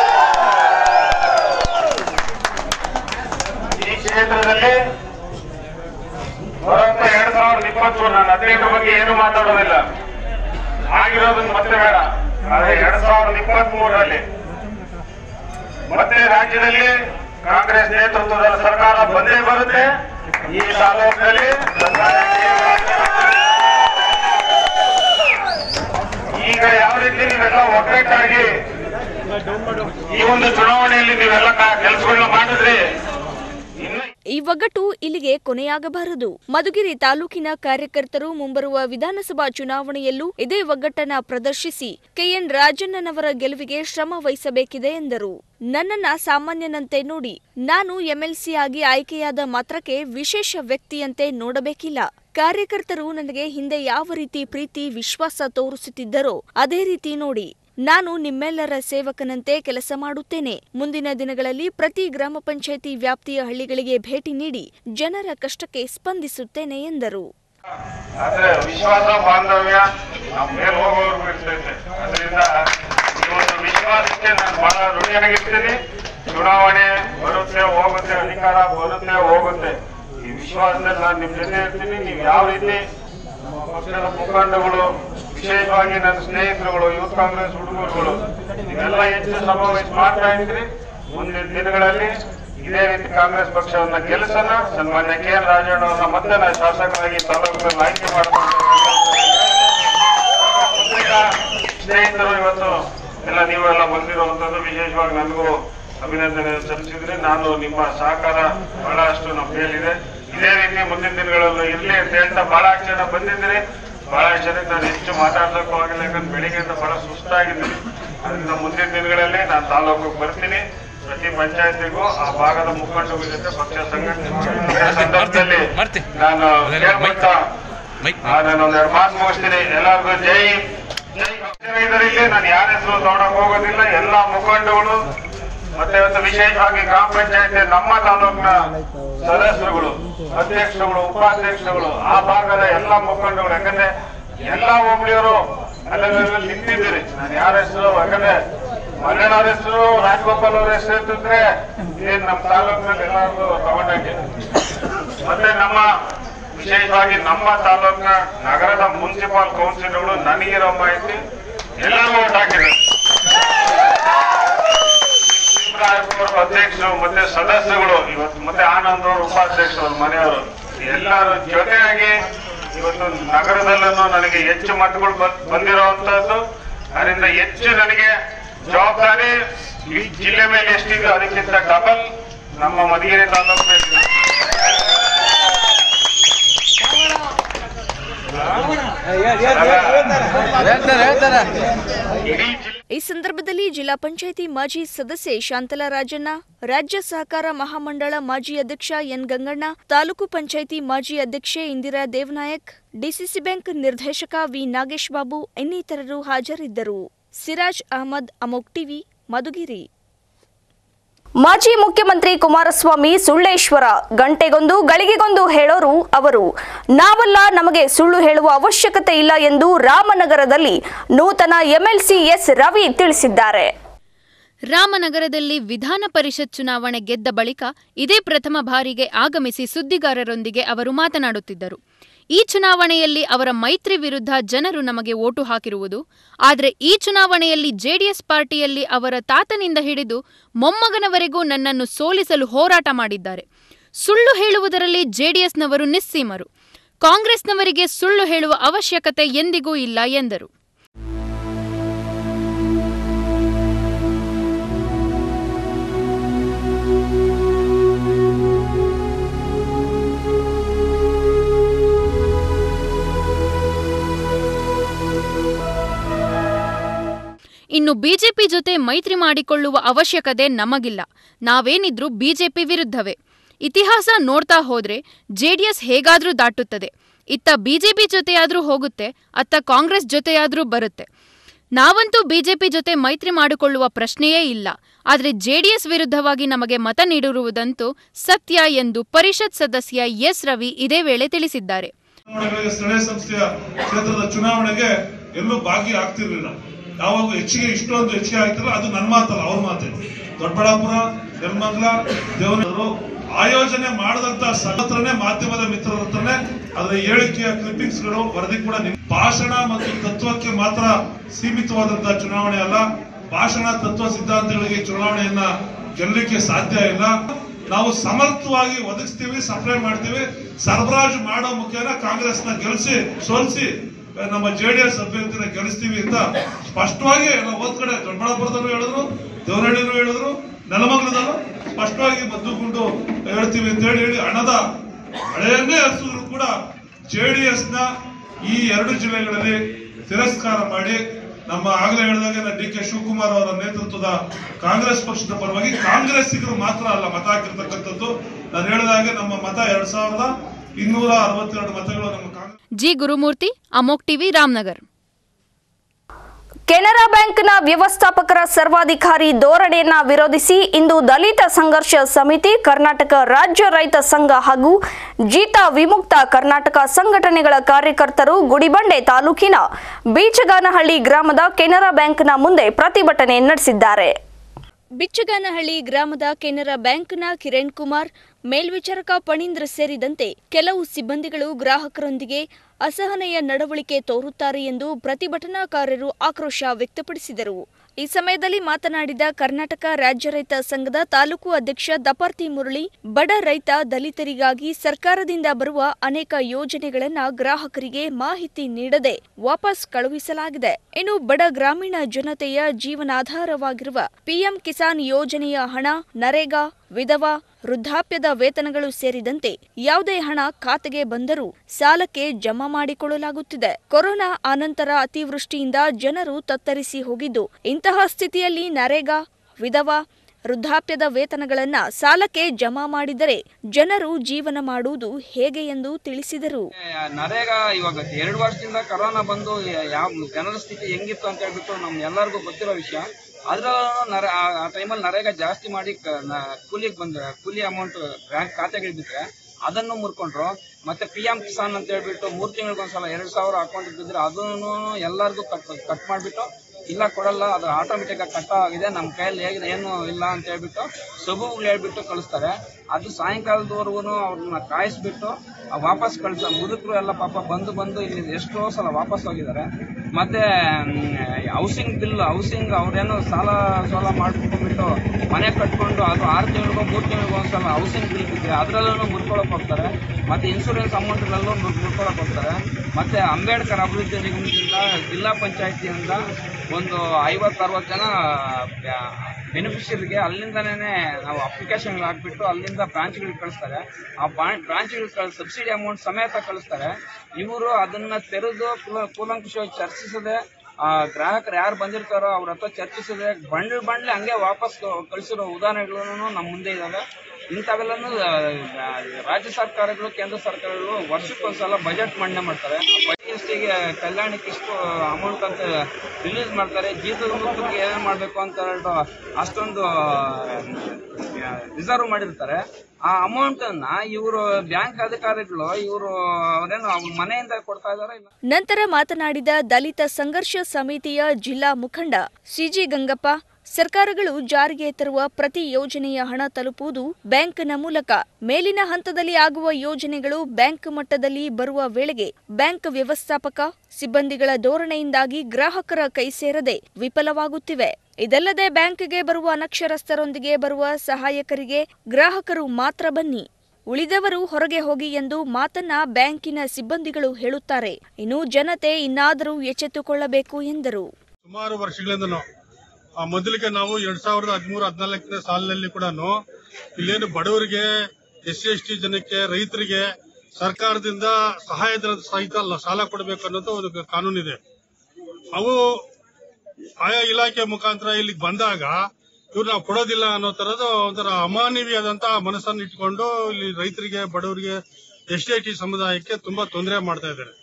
ಈ ಕ್ಷೇತ್ರದಲ್ಲಿ ಬರುವಂತ ಎರಡ್ ಸಾವಿರದ ಇಪ್ಪತ್ತು ನಾನು ಹದಿನೆಂಟು ಬಗ್ಗೆ ಏನು ಮಾತಾಡೋದಿಲ್ಲ ಆಗಿರೋದನ್ನ ಮತ್ತೆ ಬೇಡ ಆದ್ರೆ ಎರಡ್ ಸಾವಿರದ ಇಪ್ಪತ್ತ್ ಮೂರರಲ್ಲಿ ಮತ್ತೆ ರಾಜ್ಯದಲ್ಲಿ ಕಾಂಗ್ರೆಸ್ ನೇತೃತ್ವದ ಸರ್ಕಾರ ಬಂದೇ ಬರುತ್ತೆ ಈ ತಾಲೂಕಿನಲ್ಲಿ ಸರ್ಕಾರ ಈಗ ಯಾವ ರೀತಿ ನೀವೆಲ್ಲ ಒಗ್ಗಟ್ಟಾಗಿ ಈ ಒಂದು ಚುನಾವಣೆಯಲ್ಲಿ ನೀವೆಲ್ಲ ಕೆಲಸಗಳನ್ನ ಮಾಡಿದ್ರಿ ಇನ್ನು ಈ ಒಗ್ಗಟ್ಟು ಇಲ್ಲಿಗೆ ಕೊನೆಯಾಗಬಾರದು ಮಧುಗಿರಿ ತಾಲೂಕಿನ ಕಾರ್ಯಕರ್ತರು ಮುಂಬರುವ ವಿಧಾನಸಭಾ ಚುನಾವಣೆಯಲ್ಲೂ ಇದೇ ಒಗ್ಗಟ್ಟನ್ನ ಪ್ರದರ್ಶಿಸಿ ಕೆಎನ್ ರಾಜಣ್ಣನವರ ಗೆಲುವಿಗೆ ಶ್ರಮ ವಹಿಸಬೇಕಿದೆ ಎಂದರು ನನ್ನನ್ನ ಸಾಮಾನ್ಯನಂತೆ ನೋಡಿ ನಾನು ಎಂಎಲ್ಸಿ ಆಗಿ ಆಯ್ಕೆಯಾದ ಮಾತ್ರಕ್ಕೆ ವಿಶೇಷ ವ್ಯಕ್ತಿಯಂತೆ ನೋಡಬೇಕಿಲ್ಲ ಕಾರ್ಯಕರ್ತರು ನನಗೆ ಹಿಂದೆ ಯಾವ ರೀತಿ ಪ್ರೀತಿ ವಿಶ್ವಾಸ ತೋರಿಸುತ್ತಿದ್ದರೋ ಅದೇ ರೀತಿ ನೋಡಿ ನಾನು ನಿಮ್ಮೆಲ್ಲರ ಸೇವಕನಂತೆ ಕೆಲಸ ಮಾಡುತ್ತೇನೆ ಮುಂದಿನ ದಿನಗಳಲ್ಲಿ ಪ್ರತಿ ಗ್ರಾಮ ಪಂಚಾಯಿತಿ ವ್ಯಾಪ್ತಿಯ ಹಳ್ಳಿಗಳಿಗೆ ಭೇಟಿ ನೀಡಿ ಜನರ ಕಷ್ಟಕ್ಕೆ ಸ್ಪಂದಿಸುತ್ತೇನೆ ಎಂದರು ಆದ್ರೆ ವಿಶ್ವಾಸ ಬಾಂಧವ್ಯ ನಮ್ಮ ಮೇಲೆ ಹೋಗೋರ್ಗು ಇರ್ತೈತೆ ಅದರಿಂದ ಈ ಒಂದು ವಿಶ್ವಾಸಕ್ಕೆ ನಾನು ಬಹಳ ಋಣಿಯಾಗಿರ್ತೀನಿ ಚುನಾವಣೆ ಬರುತ್ತೆ ಹೋಗುತ್ತೆ ಅಧಿಕಾರ ಬರುತ್ತೆ ಹೋಗುತ್ತೆ ಈ ವಿಶ್ವಾಸದಲ್ಲಿ ನಾನು ನಿಮ್ ಜೊತೆ ಇರ್ತೀನಿ ನೀವು ಯಾವ ರೀತಿ ನಮ್ಮ ಪಕ್ಷದ ಮುಖಂಡಗಳು ವಿಶೇಷವಾಗಿ ನನ್ನ ಸ್ನೇಹಿತರುಗಳು ಯೂತ್ ಕಾಂಗ್ರೆಸ್ ಹುಡುಗರುಗಳು ನೀವೆಲ್ಲ ಹೆಚ್ಚು ಸಮಾವೇಶ ಮಾಡ್ತಾ ಇದ್ರಿ ಮುಂದಿನ ದಿನಗಳಲ್ಲಿ ಇದೇ ರೀತಿ ಕಾಂಗ್ರೆಸ್ ಪಕ್ಷವನ್ನ ಗೆಲ್ಲಿಸೋಣ ಸನ್ಮಾನ್ಯ ಕೆ ಎನ್ ರಾಜಣ್ಣವ್ರನ್ನ ಮತ್ತೆ ನಾನು ಶಾಸಕರಾಗಿ ತಾಲೂಕಿನಲ್ಲಿ ಆಯ್ಕೆ ಮಾಡ್ಕೊಂಡು ಸ್ನೇಹಿತರು ಇವತ್ತು ಎಲ್ಲ ನೀವೆಲ್ಲ ಬಂದಿರುವಂತದ್ದು ವಿಶೇಷವಾಗಿ ನನಗೂ ಅಭಿನಂದನೆ ಸಲ್ಲಿಸಿದ್ರೆ ನಾನು ನಿಮ್ಮ ಸಹಕಾರ ಬಹಳಷ್ಟು ನಮ್ಮ ಮೇಲಿದೆ ಇದೇ ರೀತಿ ಮುಂದಿನ ದಿನಗಳಲ್ಲೂ ಇರ್ಲಿ ಅಂತ ಹೇಳ್ತಾ ಬಹಳಷ್ಟು ಜನ ಬಂದಿದ್ದೀರಿ ಬಹಳಷ್ಟು ಜನಕ್ಕೆ ನಾನು ಹೆಚ್ಚು ಮಾತಾಡ್ಲಿಕ್ಕೂ ಆಗಿಲ್ಲ ಯಾಕಂದ್ರೆ ಬೆಳಿಗ್ಗೆಯಿಂದ ಬಹಳ ಸುಸ್ತಾಗಿದ್ದೀನಿ ಅದರಿಂದ ಮುಂದಿನ ದಿನಗಳಲ್ಲಿ ನಾನು ತಾಲೂಕಿಗೆ ಬರ್ತೀನಿ ಪ್ರತಿ ಪಂಚಾಯತಿಗೂ ಆ ಭಾಗದ ಮುಖಂಡರ ಜೊತೆ ಪಕ್ಷ ಸಂಘಟನೆ ಮಾಡುವ ಸಂದರ್ಭದಲ್ಲಿ ನಾನು ಕೇಳ್ಕೊಳ್ತಾ ಆ, ನಾನು ಒಂದೆರಡು ಮಾತು ಮುಗಿಸ್ತೀನಿ ಎಲ್ಲರಿಗೂ ಜೈ ಜೈ ಜನ ಇದ್ದಾರೆ ಇಲ್ಲಿ ನಾನು ಯಾರ ಹೆಸರು ನೋಡಕ್ ಹೋಗೋದಿಲ್ಲ ಎಲ್ಲಾ ಮುಖಂಡಗಳು ಮತ್ತೆ ಇವತ್ತು ವಿಶೇಷವಾಗಿ ಗ್ರಾಮ ಪಂಚಾಯತಿ ನಮ್ಮ ತಾಲೂಕಿನ ಸದಸ್ಯರುಗಳು ಅಧ್ಯಕ್ಷರುಗಳು ಉಪಾಧ್ಯಕ್ಷರುಗಳು ಆ ಭಾಗದ ಎಲ್ಲಾ ಮುಖಂಡಗಳು ಯಾಕಂದ್ರೆ ಎಲ್ಲಾ ಹೋಬಳಿಯವರು ಅಲ್ಲಲ್ಲಿ ನಿಂತಿದ್ದೀರಿ ನಾನು ಯಾರ ಹೆಸರು ಯಾಕಂದ್ರೆ ಮಲ್ಲಣ್ಣವ್ರ ಹೆಸರು ರಾಜಗೋಪಾಲ್ ಅವ್ರ ಹೆಸರು ಇರ್ತಿದ್ರೆ ಏನ್ ನಮ್ಮ ತಾಲೂಕಿನಲ್ಲಿ ಎಲ್ಲಾರ್ದು ತಗೊಂಡಂಗೆ ಮತ್ತೆ ನಮ್ಮ ವಿಶೇಷವಾಗಿ ನಮ್ಮ ತಾಲೂಕಿನ ನಗರದ ಮುನ್ಸಿಪಲ್ ಕೌನ್ಸಿಲರ್ಗಳು ನನಗಿರೋ ಮಾಹಿತಿ ಎಲ್ಲರೂ ಓಟ್ ಹಾಕಿದ್ದಾರೆ ಭೀಮರಾಯಪುರ ಅಧ್ಯಕ್ಷರು ಮತ್ತೆ ಸದಸ್ಯಗಳು ಇವತ್ತು ಮತ್ತೆ ಆನಂದ್ ಅವರು ಉಪಾಧ್ಯಕ್ಷರು ಅವ್ರ ಮನೆಯವರು ಎಲ್ಲರೂ ಜೊತೆಯಾಗಿ ಇವತ್ತು ನಗರದಲ್ಲೂ ನನಗೆ ಹೆಚ್ಚು ಮತಗಳು ಬ- ಬಂದಿರುವಂತದ್ದು ಅದರಿಂದ ಹೆಚ್ಚು ನನಗೆ ಜವಾಬ್ದಾರಿ ಈ ಜಿಲ್ಲೆ ಮೇಲೆ ಎಷ್ಟಿದೆ ಅದಕ್ಕಿಂತ ಡಬಲ್ ನಮ್ಮ ಮಧುಗಿರಿ ತಾಲೂಕು ಮೇಲೆ ಇದೆ. ಇಡೀ ಜಿಲ್ಲೆ ಈ ಸಂದರ್ಭದಲ್ಲಿ ಜಿಲ್ಲಾ ಪಂಚಾಯಿತಿ ಮಾಜಿ ಸದಸ್ಯೆ ಶಾಂತಲಾ ರಾಜಣ್ಣ ರಾಜ್ಯ ಸಹಕಾರ ಮಹಾಮಂಡಳ ಮಾಜಿ ಅಧ್ಯಕ್ಷ ಎನ್ ಗಂಗಣ್ಣ ತಾಲೂಕು ಪಂಚಾಯಿತಿ ಮಾಜಿ ಅಧ್ಯಕ್ಷೆ ಇಂದಿರಾ ದೇವನಾಯಕ್ ಡಿಸಿಸಿ ಬ್ಯಾಂಕ್ ನಿರ್ದೇಶಕ ವಿ ನಾಗೇಶ್ ಬಾಬು ಇನ್ನಿತರರು ಹಾಜರಿದ್ದರು ಸಿರಾಜ್ ಅಹಮದ್ ಅಮೋಕ್ ಟಿವಿ ಮಧುಗಿರಿ ಮಾಜಿ ಮುಖ್ಯಮಂತ್ರಿ ಕುಮಾರಸ್ವಾಮಿ ಸುಳ್ಳೇಶ್ವರ ಗಂಟೆಗೊಂದು ಗಳಿಗೆಗೊಂದು ಹೇಳೋರು ಅವರು ನಾವಲ್ಲ ನಮಗೆ ಸುಳ್ಳು ಹೇಳುವ ಅವಶ್ಯಕತೆ ಇಲ್ಲ ಎಂದು ರಾಮನಗರದಲ್ಲಿ ನೂತನ ಎಂಎಲ್ಸಿ ಎಸ್ ರವಿ ತಿಳಿಸಿದ್ದಾರೆ ರಾಮನಗರದಲ್ಲಿ ವಿಧಾನ ಪರಿಷತ್ ಚುನಾವಣೆ ಗೆದ್ದ ಬಳಿಕ ಇದೇ ಪ್ರಥಮ ಬಾರಿಗೆ ಆಗಮಿಸಿ ಸುದ್ದಿಗಾರರೊಂದಿಗೆ ಅವರು ಮಾತನಾಡುತ್ತಿದ್ದರು ಈ ಚುನಾವಣೆಯಲ್ಲಿ ಅವರ ಮೈತ್ರಿ ವಿರುದ್ಧ ಜನರು ನಮಗೆ ಓಟು ಹಾಕಿರುವುದು ಆದರೆ ಈ ಚುನಾವಣೆಯಲ್ಲಿ ಜೆಡಿಎಸ್ ಪಾರ್ಟಿಯಲ್ಲಿ ಅವರ ತಾತನಿಂದ ಹಿಡಿದು ಮೊಮ್ಮಗನವರೆಗೂ ನನ್ನನ್ನು ಸೋಲಿಸಲು ಹೋರಾಟ ಮಾಡಿದ್ದಾರೆ ಸುಳ್ಳು ಹೇಳುವುದರಲ್ಲಿ ಜೆಡಿಎಸ್ನವರು ನಿಸ್ಸೀಮರು ಕಾಂಗ್ರೆಸ್ನವರಿಗೆ ಸುಳ್ಳು ಹೇಳುವ ಅವಶ್ಯಕತೆ ಎಂದಿಗೂ ಇಲ್ಲ ಎಂದರು ಇನ್ನು ಬಿಜೆಪಿ ಜೊತೆ ಮೈತ್ರಿ ಮಾಡಿಕೊಳ್ಳುವ ಅವಶ್ಯಕತೆ ನಮಗಿಲ್ಲ ನಾವೇನಿದ್ರೂ ಬಿಜೆಪಿ ವಿರುದ್ಧವೇ ಇತಿಹಾಸ ನೋಡ್ತಾ ಹೋದ್ರೆ ಜೆಡಿಎಸ್ ಹೇಗಾದ್ರೂ ದಾಟುತ್ತದೆ ಇತ್ತ ಬಿಜೆಪಿ ಜೊತೆಯಾದ್ರೂ ಹೋಗುತ್ತೆ ಅತ್ತ ಕಾಂಗ್ರೆಸ್ ಜೊತೆಯಾದ್ರೂ ಬರುತ್ತೆ ನಾವಂತೂ ಬಿಜೆಪಿ ಜೊತೆ ಮೈತ್ರಿ ಮಾಡಿಕೊಳ್ಳುವ ಪ್ರಶ್ನೆಯೇ ಇಲ್ಲ ಆದರೆ ಜೆಡಿಎಸ್ ವಿರುದ್ಧವಾಗಿ ನಮಗೆ ಮತ ನೀಡಿರುವುದಂತೂ ಸತ್ಯ ಎಂದು ಪರಿಷತ್ ಸದಸ್ಯ ಎಸ್ ರವಿ ಇದೇ ವೇಳೆ ತಿಳಿಸಿದ್ದಾರೆ ಚುನಾವಣೆಗಳಿಗೆ ಸ್ಥಳೀಯ ಸಂಸ್ಥೆಯ ಕ್ಷೇತ್ರದ ಚುನಾವಣೆಗೆ ಎಲ್ಲೂ ಭಾಗಿಯಾಗ್ತಿರ್ಲಿಲ್ಲ ಯಾವಾಗ ಹೆಚ್ಚಿಗೆ ಇಷ್ಟೊಂದು ಹೆಚ್ಚಿಗೆ ಆಗ್ತಿಲ್ಲ ಅದು ನನ್ನ ಮಾತಲ್ಲ ಅವ್ರ ಮಾತೆ ದೊಡ್ಡಬಳ್ಳಾಪುರ ನೆಲಮಂಗಲ ದೇವನಗರ ಆಯೋಜನೆ ಮಾಡದಂತ ಸಹತ್ರನೇ ಮಾಧ್ಯಮದ ಮಿತ್ರರ ಹತ್ರನೇ ಅದರ ಹೇಳಿಕೆಯ ಕ್ಲಿಪ್ಪಿಂಗ್ಸ್ ಗಳು ವರದಿ ಕೂಡ ನಿಮ್ ಭಾಷಣ ಮತ್ತು ತತ್ವಕ್ಕೆ ಮಾತ್ರ ಸೀಮಿತವಾದಂತಹ ಚುನಾವಣೆ ಅಲ್ಲ ಭಾಷಣ ತತ್ವ ಸಿದ್ಧಾಂತಗಳಿಗೆ ಚುನಾವಣೆಯನ್ನ ಗೆಲ್ಲಲಿಕ್ಕೆ ಸಾಧ್ಯ ಇಲ್ಲ ನಾವು ಸಮರ್ಥವಾಗಿ ಒದಗಿಸ್ತೀವಿ ಸಪ್ಲೈ ಮಾಡ್ತೀವಿ ಸರಬರಾಜು ಮಾಡೋ ಮುಖೇನ ಕಾಂಗ್ರೆಸ್ನ ಗೆಲ್ಲಿಸಿ ಸೋಲಿಸಿ ನಮ್ಮ ಜೆಡಿಎಸ್ ಅಭ್ಯರ್ಥಿನ ಗೆಲ್ಲಿಸ್ತೀವಿ ಅಂತ ಸ್ಪಷ್ಟವಾಗಿ ಎಲ್ಲ ಒಂದ್ ಕಡೆ ದೊಡ್ಡಬಳ್ಳಾಪುರದಲ್ಲೂ ಹೇಳಿದ್ರು ದೇವನಹಳ್ಳಿನೂ ಹೇಳಿದ್ರು ನೆಲಮಂಗಲದಲ್ಲೂ ಸ್ಪಷ್ಟವಾಗಿ ಮದ್ದುಗುಂಡು ಹೇಳ್ತೀವಿ ಅಂತ ಹೇಳಿ ಹೇಳಿ ಹಣದ ಹಳೆಯನ್ನೇ ಹರಿಸಿದ್ರು ಕೂಡ ಜೆಡಿಎಸ್ ನ ಈ ಎರಡು ಜಿಲ್ಲೆಗಳಲ್ಲಿ ತಿರಸ್ಕಾರ ಮಾಡಿ ನಮ್ಮ ಆಗಲೇ ಹೇಳಿದಾಗ ಡಿ ಕೆ ಶಿವಕುಮಾರ್ ಅವರ ನೇತೃತ್ವದ ಕಾಂಗ್ರೆಸ್ ಪಕ್ಷದ ಪರವಾಗಿ ಕಾಂಗ್ರೆಸ್ಸಿಗರು ಮಾತ್ರ ಅಲ್ಲ ಮತ ಹಾಕಿರ್ತಕ್ಕಂಥದ್ದು ನಾನು ಹೇಳಿದಾಗೆ ನಮ್ಮ ಮತ ಎರಡ್ ಸಾವಿರದ ಇನ್ನೂರ ಅರವತ್ತೆರಡು ಮತಗಳು ನಮ್ಮ ಕಾಂಗ್ರೆಸ್ ಜಿ ಗುರುಮೂರ್ತಿ ಅಮೋಕ್ ಟಿವಿ ರಾಮನಗರ್ ಕೆನರಾ ಬ್ಯಾಂಕ್ನ ವ್ಯವಸ್ಥಾಪಕರ ಸರ್ವಾಧಿಕಾರಿ ಧೋರಣೆಯನ್ನ ವಿರೋಧಿಸಿ ಇಂದು ದಲಿತ ಸಂಘರ್ಷ ಸಮಿತಿ ಕರ್ನಾಟಕ ರಾಜ್ಯ ರೈತ ಸಂಘ ಹಾಗೂ ಜೀತ ವಿಮುಕ್ತ ಕರ್ನಾಟಕ ಸಂಘಟನೆಗಳ ಕಾರ್ಯಕರ್ತರು ಗುಡಿಬಂಡೆ ತಾಲೂಕಿನ ಬೀಚಗಾನಹಳ್ಳಿ ಗ್ರಾಮದ ಕೆನರಾ ಬ್ಯಾಂಕ್ನ ಮುಂದೆ ಪ್ರತಿಭಟನೆ ನಡೆಸಿದ್ದಾರೆ ಬಿಚ್ಚಗಾನಹಳ್ಳಿ ಗ್ರಾಮದ ಕೆನರಾ ಬ್ಯಾಂಕ್ನ ಕಿರಣ್ ಕುಮಾರ್ ಮೇಲ್ವಿಚಾರಕ ಪಣೀಂದ್ರ ಸೇರಿದಂತೆ ಕೆಲವು ಸಿಬ್ಬಂದಿಗಳು ಗ್ರಾಹಕರೊಂದಿಗೆ ಅಸಹನೆಯ ನಡವಳಿಕೆ ತೋರುತ್ತಾರೆ ಎಂದು ಪ್ರತಿಭಟನಾಕಾರರು ಆಕ್ರೋಶ ವ್ಯಕ್ತಪಡಿಸಿದರು ಈ ಸಮಯದಲ್ಲಿ ಮಾತನಾಡಿದ ಕರ್ನಾಟಕ ರಾಜ್ಯ ರೈತ ಸಂಘದ ತಾಲೂಕು ಅಧ್ಯಕ್ಷ ದಪಾರ್ತಿ ಮುರಳಿ ಬಡ ರೈತ ದಲಿತರಿಗಾಗಿ ಸರ್ಕಾರದಿಂದ ಬರುವ ಅನೇಕ ಯೋಜನೆಗಳನ್ನ ಗ್ರಾಹಕರಿಗೆ ಮಾಹಿತಿ ನೀಡದೆ ವಾಪಸ್ ಕಳುಹಿಸಲಾಗಿದೆ ಇನ್ನು ಬಡ ಗ್ರಾಮೀಣ ಜನತೆಯ ಜೀವನಾಧಾರವಾಗಿರುವ ಪಿಎಂ ಕಿಸಾನ್ ಯೋಜನೆಯ ಹಣ ನರೇಗಾ ವಿಧವಾ ವೃದ್ಧಾಪ್ಯದ ವೇತನಗಳು ಸೇರಿದಂತೆ ಯಾವುದೇ ಹಣ ಖಾತೆಗೆ ಬಂದರೂ ಸಾಲಕ್ಕೆ ಜಮಾ ಮಾಡಿಕೊಳ್ಳಲಾಗುತ್ತಿದೆ ಕೊರೋನಾ ಆನಂತರ ಅತಿವೃಷ್ಟಿಯಿಂದ ಜನರು ತತ್ತರಿಸಿ ಹೋಗಿದ್ದು ಇಂತಹ ಸ್ಥಿತಿಯಲ್ಲಿ ನರೇಗಾ ವಿಧವಾ ವೃದ್ಧಾಪ್ಯದ ವೇತನಗಳನ್ನ ಸಾಲಕ್ಕೆ ಜಮಾ ಮಾಡಿದರೆ ಜನರು ಜೀವನ ಮಾಡುವುದು ಹೇಗೆ ಎಂದು ತಿಳಿಸಿದರು ನರೇಗಾ ಇವಾಗ ಎರಡು ವರ್ಷದಿಂದ ಕರೋನಾ ಬಂದು ಯಾವ ಜನರ ಸ್ಥಿತಿ ಹೆಂಗಿತ್ತು ಅಂತ ಹೇಳ್ಬಿಟ್ಟು ನಮ್ ಎಲ್ಲರಿಗೂ ಗೊತ್ತಿರೋ ವಿಷಯ ಅದ್ರಲ್ಲೂ ನರ ಆ ಟೈಮಲ್ಲಿ ನರೇಗಾ ಜಾಸ್ತಿ ಮಾಡಿ ಕ- ನ- ಕೂಲಿಗೆ ಬಂದ ಕೂಲಿ ಅಮೌಂಟ್ ಬ್ಯಾಂಕ್ ಖಾತೆಗೆ ಬಿದ್ರೆ ಅದನ್ನು ಮುರ್ಕೊಂಡ್ರು ಮತ್ತೆ ಪಿ ಎಂ ಕಿಸಾನ್ ಅಂತ ಹೇಳ್ಬಿಟ್ಟು ಮೂರ್ ತಿಂಗಳಿಗೊಂದ್ಸಲ ಎರಡ್ ಸಾವಿರ ಅಕೌಂಟ್ ಬಿದ್ರೆ ಅದನ್ನು ಎಲ್ಲರಿಗೂ ಕಟ್ ಕಟ್ ಮಾಡ್ಬಿಟ್ಟು ಇಲ್ಲ ಕೊಡಲ್ಲ ಅದು ಆಟೋಮೆಟಿಕ್ ಆಗಿ ಕಟ್ ಆಗಿದೆ ನಮ್ಮ ಕೈಯಲ್ಲಿ ಹೇಗಿದೆ ಏನು ಇಲ್ಲ ಅಂತ ಹೇಳ್ಬಿಟ್ಟು ಸಬೂಗಳು ಹೇಳ್ಬಿಟ್ಟು ಕಳಿಸ್ತಾರೆ ಅದು ಸಾಯಂಕಾಲದವರೆಗೂ ಅವ್ರನ್ನ ಕಾಯಿಸ್ಬಿಟ್ಟು ಆ ವಾಪಸ್ ಕಳ್ಸ ಮುದುಕರು ಎಲ್ಲ ಪಾಪ ಬಂದು ಬಂದು ಇಲ್ಲಿ ಎಷ್ಟೋ ಸಲ ವಾಪಸ್ ಹೋಗಿದ್ದಾರೆ ಮತ್ತೆ ಹೌಸಿಂಗ್ ಬಿಲ್ ಹೌಸಿಂಗ್ ಅವ್ರೇನೋ ಸಾಲ ಸಾಲ ಮಾಡ್ಕೊಂಡ್ಬಿಟ್ಟು ಮನೆ ಕಟ್ಕೊಂಡು ಅದು ಆರು ತಿಂಗಳಿಗೋ ಮೂರು ತಿಂಗಳಿಗೋ ಒಂದ್ಸಲ ಹೌಸಿಂಗ್ ಬಿಲ್ ಬಿದ್ದರೆ ಅದರಲ್ಲೂ ಮುರ್ಕೊಳಕ್ ಹೋಗ್ತಾರೆ ಮತ್ತೆ ಇನ್ಶೂರೆನ್ಸ್ ಅಮೌಂಟ್ಗಳಲ್ಲೂ ಮುರ್ಕೊಳಕ್ ಹೋಗ್ತಾರೆ ಮತ್ತೆ ಅಂಬೇಡ್ಕರ್ ಅಭಿವೃದ್ಧಿ ನಿಗಮದಿಂದ ಜಿಲ್ಲಾ ಪಂಚಾಯತಿಯಿಂದ ಒಂದು ಐವತ್ತು ಅರವತ್ತು ಜನ ಬೆನಿಫಿಷರಿಗೆ ಅಲ್ಲಿಂದನೇ ನಾವು ಅಪ್ಲಿಕೇಶನ್ ಹಾಕ್ಬಿಟ್ಟು ಅಲ್ಲಿಂದ ಬ್ರಾಂಚ್ಗಳಿಗೆ ಕಳಿಸ್ತಾರೆ ಆ ಬ್ರಾಂಚ್ಗಳಿಗೆ ಸಬ್ಸಿಡಿ ಅಮೌಂಟ್ ಸಮೇತ ಕಳಿಸ್ತಾರೆ ಇವರು ಅದನ್ನ ತೆರೆದು ಕೂಲ- ಕೂಲಂಕುಷವಾಗಿ ಚರ್ಚಿಸದೆ ಆ ಗ್ರಾಹಕರು ಯಾರು ಬಂದಿರ್ತಾರೋ ಅವ್ರ ಹತ್ರ ಚರ್ಚಿಸದೆ ಬಂಡ್ಲ್ ಬಂಡ್ಲೆ ಹಂಗೆ ವಾಪಸ್ ಕಳಿಸಿರೋ ಉದಾಹರಣೆಗಳನ್ನು ನಮ್ಮ ಮುಂದೆ ಇದಾವೆ ಇಂಥವೆಲ್ಲನೂ ಆ, ಆ, ರಾಜ್ಯ ಸರ್ಕಾರಗಳು ಕೇಂದ್ರ ಸರ್ಕಾರಗಳು ವರ್ಷಕ್ಕೊಂದ್ಸಲ ಬಜೆಟ್ ಮಂಡನೆ ಮಾಡ್ತಾರೆ ಗೆ ಕಲ್ಯಾಣಕ್ಕೆ ಇಷ್ಟು ಅಮೌಂಟ್ ಅಂತ ರಿಲೀಸ್ ಮಾಡ್ತಾರೆ ಜೀತದ ಮೊತ್ತಕ್ಕೆ ಏನೇನು ಮಾಡಬೇಕು ಅಂತ ಹೇಳ್ಬಿಟ್ಟು ಅಷ್ಟೊಂದು ರಿಸರ್ವ್ ಮಾಡಿರ್ತಾರೆ ಆ ಅಮೌಂಟ್ ಅನ್ನ ಇವರು ಬ್ಯಾಂಕ್ ಅಧಿಕಾರಿಗಳು ಇವರು ಅವರೇನು ಅವ್ರ ಮನೆಯಿಂದ ಕೊಡ್ತಾ ಇದಾರೆ ಇಲ್ಲ ನಂತರ ಮಾತನಾಡಿದ ದಲಿತ ಸಂಘರ್ಷ ಸಮಿತಿಯ ಜಿಲ್ಲಾ ಮುಖಂಡ ಸಿಜಿ ಗಂಗಪ್ಪ ಸರ್ಕಾರಗಳು ಜಾರಿಗೆ ತರುವ ಪ್ರತಿ ಯೋಜನೆಯ ಹಣ ತಲುಪುವುದು ಬ್ಯಾಂಕ್ನ ಮೂಲಕ ಮೇಲಿನ ಹಂತದಲ್ಲಿ ಆಗುವ ಯೋಜನೆಗಳು ಬ್ಯಾಂಕ್ ಮಟ್ಟದಲ್ಲಿ ಬರುವ ವೇಳೆಗೆ ಬ್ಯಾಂಕ್ ವ್ಯವಸ್ಥಾಪಕ ಸಿಬ್ಬಂದಿಗಳ ಧೋರಣೆಯಿಂದಾಗಿ ಗ್ರಾಹಕರ ಕೈ ಸೇರದೆ ವಿಫಲವಾಗುತ್ತಿವೆ ಇದಲ್ಲದೆ ಬ್ಯಾಂಕ್ಗೆ ಬರುವ ಅನಕ್ಷರಸ್ಥರೊಂದಿಗೆ ಬರುವ ಸಹಾಯಕರಿಗೆ ಗ್ರಾಹಕರು ಮಾತ್ರ ಬನ್ನಿ ಉಳಿದವರು ಹೊರಗೆ ಹೋಗಿ ಎಂದು ಮಾತನ್ನ ಬ್ಯಾಂಕಿನ ಸಿಬ್ಬಂದಿಗಳು ಹೇಳುತ್ತಾರೆ ಇನ್ನು ಜನತೆ ಇನ್ನಾದರೂ ಎಚ್ಚೆತ್ತುಕೊಳ್ಳಬೇಕು ಎಂದರು ಸುಮಾರು ವರ್ಷಗಳಿಂದನು ಆ ಮೊದಲಿಗೆ ನಾವು ಎರಡ್ ಸಾವಿರದ ಹದಿಮೂರು ಹದಿನಾಲ್ಕನೇ ಸಾಲಿನಲ್ಲಿ ಕೂಡ ಇಲ್ಲೇನು ಬಡವರಿಗೆ ಎಸ್ ಸಿ ಎಸ್ ಟಿ ಜನಕ್ಕೆ ರೈತರಿಗೆ ಸರ್ಕಾರದಿಂದ ಸಹಾಯಧನ ಸಹಿತ ಲ- ಸಾಲ ಕೊಡಬೇಕು ಅನ್ನೋದು ಒಂದು ಕಾನೂನಿದೆ ಅವು ಆಯಾ ಇಲಾಖೆ ಮುಖಾಂತರ ಇಲ್ಲಿಗೆ ಬಂದಾಗ ಇವ್ರು ನಾವು ಕೊಡೋದಿಲ್ಲ ಅನ್ನೋ ತರದ ಒಂಥರ ಅಮಾನವೀಯದಂತ ಮನಸ್ಸನ್ನು ಇಟ್ಕೊಂಡು ಇಲ್ಲಿ ರೈತರಿಗೆ ಬಡವರಿಗೆ ಎಸ್ ಟಿ ಐ ಟಿ ಸಮುದಾಯಕ್ಕೆ ತುಂಬಾ ತೊಂದರೆ ಮಾಡ್ತಾ ಇದ್ದಾರೆ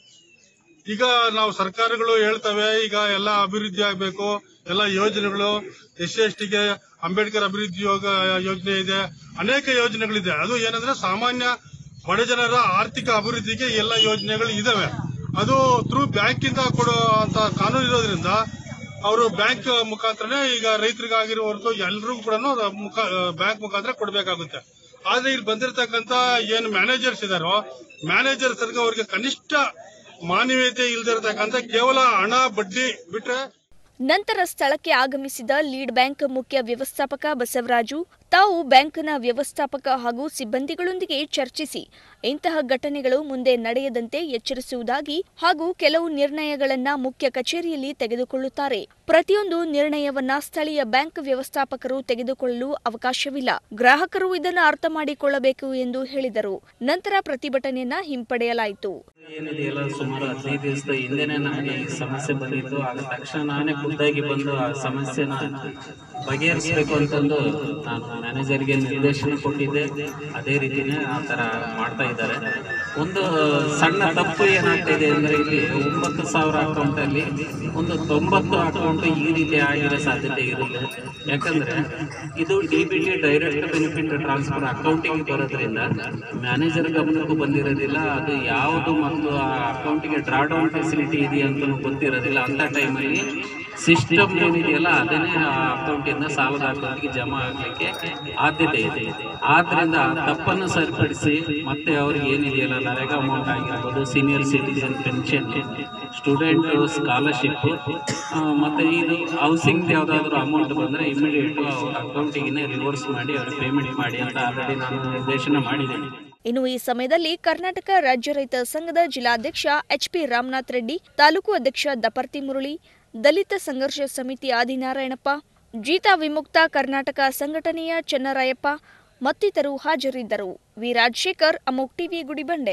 ಈಗ ನಾವು ಸರ್ಕಾರಗಳು ಹೇಳ್ತವೆ ಈಗ ಎಲ್ಲ ಅಭಿವೃದ್ಧಿ ಆಗಬೇಕು ಎಲ್ಲ ಯೋಜನೆಗಳು ಎಸ್ ಸಿ ಎಸ್ ಟಿಗೆ ಅಂಬೇಡ್ಕರ್ ಅಭಿವೃದ್ಧಿ ಯೋಗ ಯೋಜನೆ ಇದೆ ಅನೇಕ ಯೋಜನೆಗಳಿದೆ ಅದು ಏನಂದ್ರೆ ಸಾಮಾನ್ಯ ಬಡ ಜನರ ಆರ್ಥಿಕ ಅಭಿವೃದ್ಧಿಗೆ ಎಲ್ಲ ಯೋಜನೆಗಳು ಇದಾವೆ ಅದು ಥ್ರೂ ಬ್ಯಾಂಕಿಂದ ಕೊಡೋ ಅಂತ ಕಾನೂನು ಇರೋದ್ರಿಂದ ಅವರು ಬ್ಯಾಂಕ್ ಮುಖಾಂತರನೇ ಈಗ ರೈತರಿಗಾಗಿರುವವರೆಗೂ ಎಲ್ರಿಗೂ ಕೂಡ ಬ್ಯಾಂಕ್ ಮುಖಾಂತರ ಕೊಡಬೇಕಾಗುತ್ತೆ ಆದ್ರೆ ಇಲ್ಲಿ ಬಂದಿರತಕ್ಕಂತ ಏನು ಮ್ಯಾನೇಜರ್ಸ್ ಇದಾರೋ ಮ್ಯಾನೇಜರ್ಸ್ ಅವ್ರಿಗೆ ಕನಿಷ್ಠ ಮಾನವೀಯತೆ ಇಲ್ದಿರತಕ್ಕಂತ ಕೇವಲ ಹಣ ಬಡ್ಡಿ ಬಿಟ್ರೆ ನಂತರ ಸ್ಥಳಕ್ಕೆ ಆಗಮಿಸಿದ ಲೀಡ್ ಬ್ಯಾಂಕ್ ಮುಖ್ಯ ವ್ಯವಸ್ಥಾಪಕ ಬಸವರಾಜು ತಾವು ಬ್ಯಾಂಕ್ನ ವ್ಯವಸ್ಥಾಪಕ ಹಾಗೂ ಸಿಬ್ಬಂದಿಗಳೊಂದಿಗೆ ಚರ್ಚಿಸಿ ಇಂತಹ ಘಟನೆಗಳು ಮುಂದೆ ನಡೆಯದಂತೆ ಎಚ್ಚರಿಸುವುದಾಗಿ ಹಾಗೂ ಕೆಲವು ನಿರ್ಣಯಗಳನ್ನ ಮುಖ್ಯ ಕಚೇರಿಯಲ್ಲಿ ತೆಗೆದುಕೊಳ್ಳುತ್ತಾರೆ ಪ್ರತಿಯೊಂದು ನಿರ್ಣಯವನ್ನ ಸ್ಥಳೀಯ ಬ್ಯಾಂಕ್ ವ್ಯವಸ್ಥಾಪಕರು ತೆಗೆದುಕೊಳ್ಳಲು ಅವಕಾಶವಿಲ್ಲ ಗ್ರಾಹಕರು ಇದನ್ನು ಅರ್ಥ ಮಾಡಿಕೊಳ್ಳಬೇಕು ಎಂದು ಹೇಳಿದರು ನಂತರ ಪ್ರತಿಭಟನೆಯನ್ನ ಹಿಂಪಡೆಯಲಾಯಿತು ಏನಿದೆಯಲ್ಲ ಸುಮಾರು ಹದಿನೈದು ದಿವಸದ ಹಿಂದೆನೆ ನನಗೆ ಈ ಸಮಸ್ಯೆ ಬಂದಿತ್ತು ಆಗ ತಕ್ಷಣ ನಾನೇ ಖುದ್ದಾಗಿ ಬಂದು ಆ ಸಮಸ್ಯೆನ ಬಗೆಹರಿಸಬೇಕು ಅಂತಂದು ನಾನು ಮ್ಯಾನೇಜರ್ಗೆ ನಿರ್ದೇಶನ ಕೊಟ್ಟಿದ್ದೆ ಅದೇ ರೀತಿನೇ ಆ ತರ ಮಾಡ್ತಾ ಇದ್ದಾರೆ ಒಂದು ಸಣ್ಣ ತಪ್ಪು ಏನಾಗ್ತಿದೆ ಅಂದ್ರೆ ಇಲ್ಲಿ ಒಂಬತ್ತು ಸಾವಿರ ಅಕೌಂಟ್ ಅಲ್ಲಿ ಒಂದು ತೊಂಬತ್ತು ಅಕೌಂಟ್ ಈ ರೀತಿ ಆಗಿರೋ ಸಾಧ್ಯತೆ ಇರುತ್ತೆ ಯಾಕಂದ್ರೆ ಇದು D B T direct benefit transfer ಅಕೌಂಟಿಗೆ ಬರೋದ್ರಿಂದ ಮ್ಯಾನೇಜರ್ ಗಮನಕ್ಕೂ ಬಂದಿರೋದಿಲ್ಲ ಅದು ಯಾವುದು ಮತ್ತು ಆ ಅಕೌಂಟಿಗೆ ಡ್ರಾ ಡೌನ್ ಫೆಸಿಲಿಟಿ ಇದೆಯಾ ಅಂತ ಗೊತ್ತಿರೋದಿಲ್ಲ ಅಂತ ಟೈಮಲ್ಲಿ ಸಿಸ್ಟಮ್ ಏನಿದೆಯಲ್ಲ ಅದನ್ನೇ ಆ ಅಕೌಂಟಿಂದ ಸಾಲದ ಅಕೌಂಟ್ಗೆ ಜಮಾ ಆಗ್ಲಿಕ್ಕೆ ಆದ್ಯತೆ ಇದೆ ಆದ್ರಿಂದ ಆ ತಪ್ಪನ್ನು ಸರಿಪಡಿಸಿ ಮತ್ತೆ ಅವ್ರಿಗೆ ಏನಿದೆಯಲ್ಲ ನರೇಗಾ ಅಮೌಂಟ್ ಆಗಿರ್ಬೋದು senior citizen pension student scholarship ಮತ್ತೆ ಇದು ಹೌಸಿಂಗ್ ಯಾವ್ದಾದ್ರು ಅಮೌಂಟ್ ಬಂದ್ರೆ ಇಮಿಡಿಯೇಟ್ ಅವ್ರ ಅಕೌಂಟಿಗೆ ರಿವರ್ಸ್ ಮಾಡಿ ಅವ್ರಿಗೆ ಪೇಮೆಂಟ್ ಮಾಡಿ ಅಂತ ಆಲ್ರೆಡಿ ನಾನು ನಿರ್ದೇಶನ ಮಾಡಿದ್ದೇನೆ ಇನ್ನು ಈ ಸಮಯದಲ್ಲಿ ಕರ್ನಾಟಕ ರಾಜ್ಯ ರೈತ ಸಂಘದ ಜಿಲ್ಲಾಧ್ಯಕ್ಷ ಎಚ್ಪಿ ರಾಮನಾಥ್ ರೆಡ್ಡಿ ತಾಲೂಕು ಅಧ್ಯಕ್ಷ ದಪರ್ತಿ ಮುರಳಿ ದಲಿತ ಸಂಘರ್ಷ ಸಮಿತಿ ಆದಿನಾರಾಯಣಪ್ಪ ಜೀತ ವಿಮುಕ್ತ ಕರ್ನಾಟಕ ಸಂಘಟನೆಯ ಚನ್ನರಾಯಪ್ಪ ಮತ್ತಿತರರು ಹಾಜರಿದ್ದರು ವಿ ರಾಜಶೇಖರ್ ಅಮೋಕ್ ಟಿವಿ ಗುಡಿಬಂಡೆ